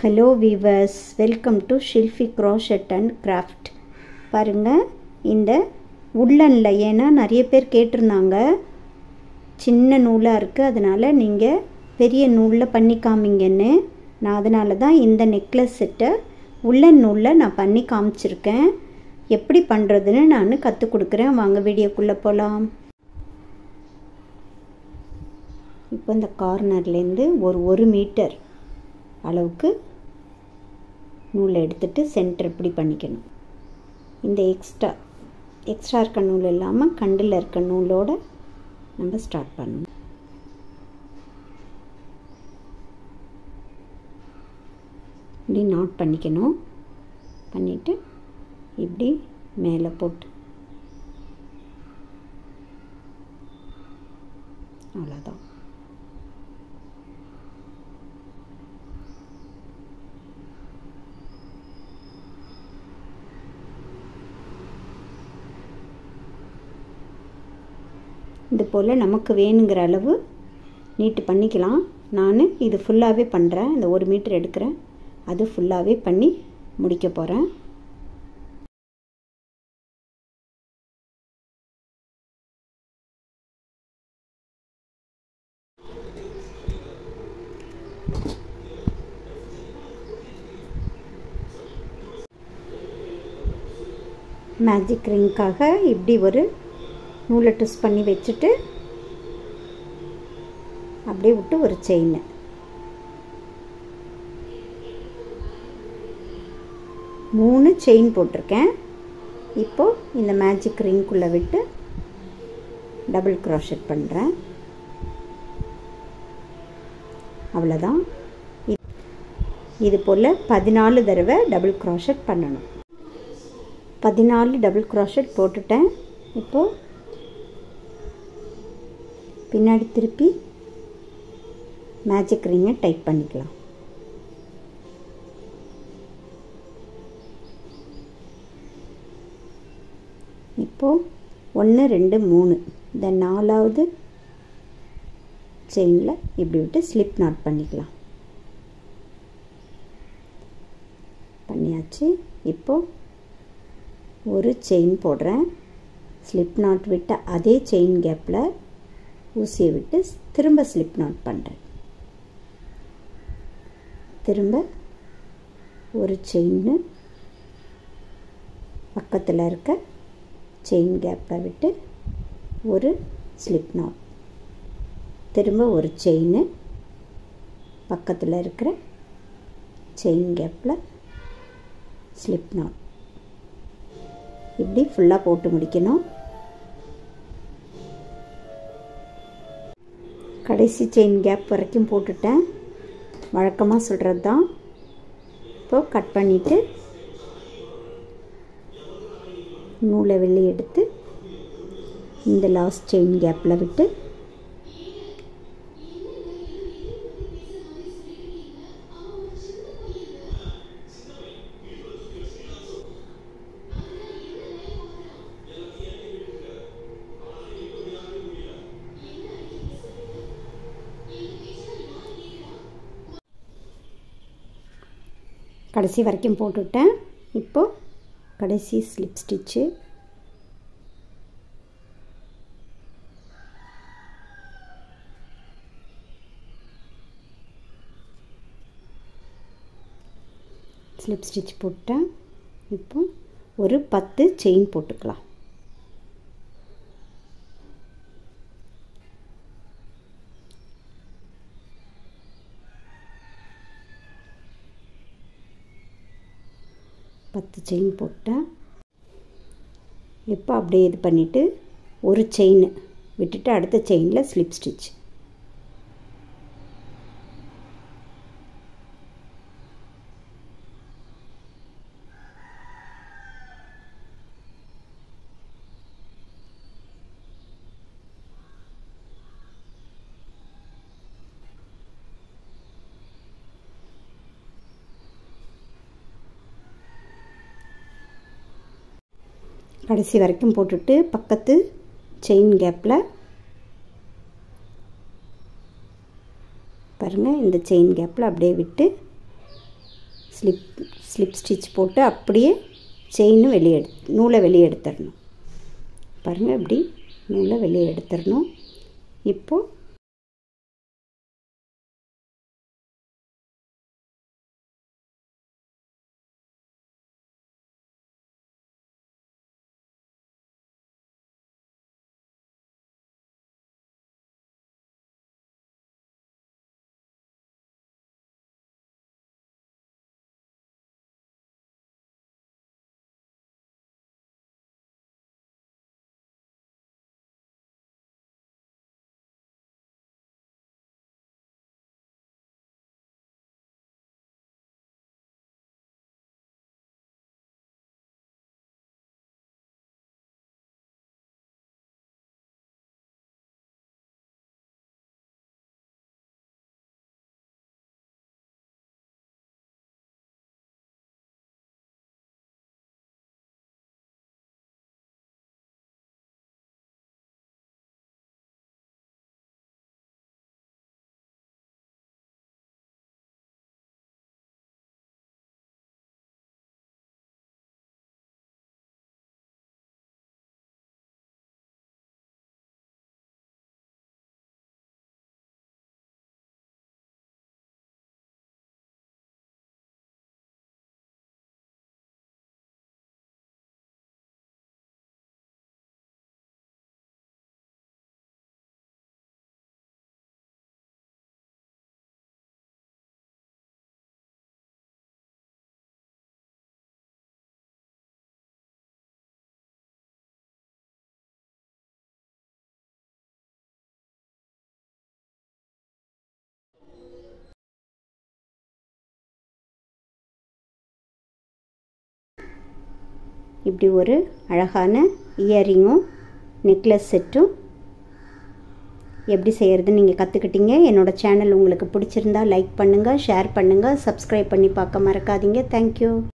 hello weavers welcome to Shilpi crochet and craft பாருங்கள் இந்த உல்லனில் ஏன்னா நிறைய பேர் கேட்டிருந்தாங்க சின்ன நூலாக இருக்குது அதனால் நீங்கள் பெரிய நூலில் பண்ணி காமிங்கன்னு நான் அதனால தான் இந்த நெக்லஸ் செட்டை உள்ளன் நூலில் நான் பண்ணி காமிச்சிருக்கேன் எப்படி பண்ணுறதுன்னு நான் கற்றுக் கொடுக்குறேன் வாங்க வீடியோக்குள்ளே போகலாம் இப்போ இந்த கார்னர்லேருந்து ஒரு ஒரு மீட்டர் அளவுக்கு நூலை எடுத்துகிட்டு சென்டர் இப்படி பண்ணிக்கணும் இந்த எக்ஸ்ட்ரா எக்ஸ்ட்ரா இருக்க நூல் இல்லாமல் கண்டில் இருக்க நூலோடு நம்ம ஸ்டார்ட் பண்ணணும் இப்படி நாட் பண்ணிக்கணும் பண்ணிவிட்டு இப்படி மேலே போட்டு அவ்வளோதான் இது போல் நமக்கு வேணுங்கிற அளவு நீட்டு பண்ணிக்கலாம் நான் இது ஃபுல்லாகவே பண்ணுறேன் இந்த ஒரு மீட்டர் எடுக்கிறேன் அது ஃபுல்லாகவே பண்ணி முடிக்க போகிறேன் மேஜிக் ரிங்க்காக இப்படி ஒரு நூலை ட்விஸ்ட் பண்ணி வச்சுட்டு அப்படியே விட்டு ஒரு செயின் மூணு செயின் போட்டிருக்கேன் இப்போது இந்த மேஜிக் ரிங்குள்ளே விட்டு டபுள் க்ராஷட் பண்ணுறேன் அவ்வளோதான் இது போல் பதினாலு தடவை டபுள் க்ராஷட் பண்ணணும் பதினாலு டபுள் க்ராஷட் போட்டுட்டேன் இப்போது பின்னாடி திருப்பி மேஜிக் ரிங்கை டைப் பண்ணிக்கலாம் இப்போது ஒன்று ரெண்டு மூணு இந்த நாலாவது செயினில் இப்படி விட்டு ஸ்லிப் நாட் பண்ணிக்கலாம் பண்ணியாச்சு இப்போது ஒரு செயின் போடுறேன் ஸ்லிப் நாட் விட்ட அதே செயின் கேப்பில் ஊசியை விட்டு திரும்ப ஸ்லிப் நாட் பண்ணுறேன் திரும்ப ஒரு செயின் பக்கத்தில் இருக்க செயின் கேப்பில் விட்டு ஒரு ஸ்லிப் நாட் திரும்ப ஒரு செயின் பக்கத்தில் இருக்கிற செயின் கேப்பில் ஸ்லிப் நாட் இப்படி ஃபுல்லாக போட்டு முடிக்கணும் கடைசி செயின் கேப் வரைக்கும் போட்டுட்டேன் வழக்கமாக சொல்கிறது தான் இப்போது கட் பண்ணிவிட்டு நூலை வெளியே எடுத்து இந்த லாஸ்ட் செயின் கேப்பில் விட்டு கடைசி வரைக்கும் போட்டுவிட்டேன் இப்போது கடைசி ஸ்லிப் ஸ்டிச்சு ஸ்லிப் ஸ்டிச் போட்டேன் இப்போ ஒரு பத்து செயின் போட்டுக்கலாம் பத்து செயின் போட்டேன் இப்போ அப்படியே இது பண்ணிவிட்டு ஒரு செயின் விட்டுட்டு அடுத்த செயினில் ஸ்லிப் ஸ்டிச் கடைசி வரைக்கும் போட்டுட்டு பக்கத்து செயின் கேப்பில் பாருங்கள் இந்த செயின் கேப்பில் அப்படியே விட்டு ஸ்லிப் ஸ்லிப் ஸ்டிச் போட்டு அப்படியே செயினும் வெளியே எடு நூலை வெளியே எடுத்துடணும் பாருங்கள் இப்படி நூலை வெளியே எடுத்துடணும் இப்போது இப்படி ஒரு அழகான இயரிங்கும் நெக்லஸ் செட்டும் எப்படி செய்கிறதுன்னு நீங்கள் கற்றுக்கிட்டீங்க என்னோடய சேனல் உங்களுக்கு பிடிச்சிருந்தா லைக் பண்ணுங்கள் ஷேர் பண்ணுங்கள் சப்ஸ்கிரைப் பண்ணி பார்க்க மறக்காதீங்க தேங்க்யூ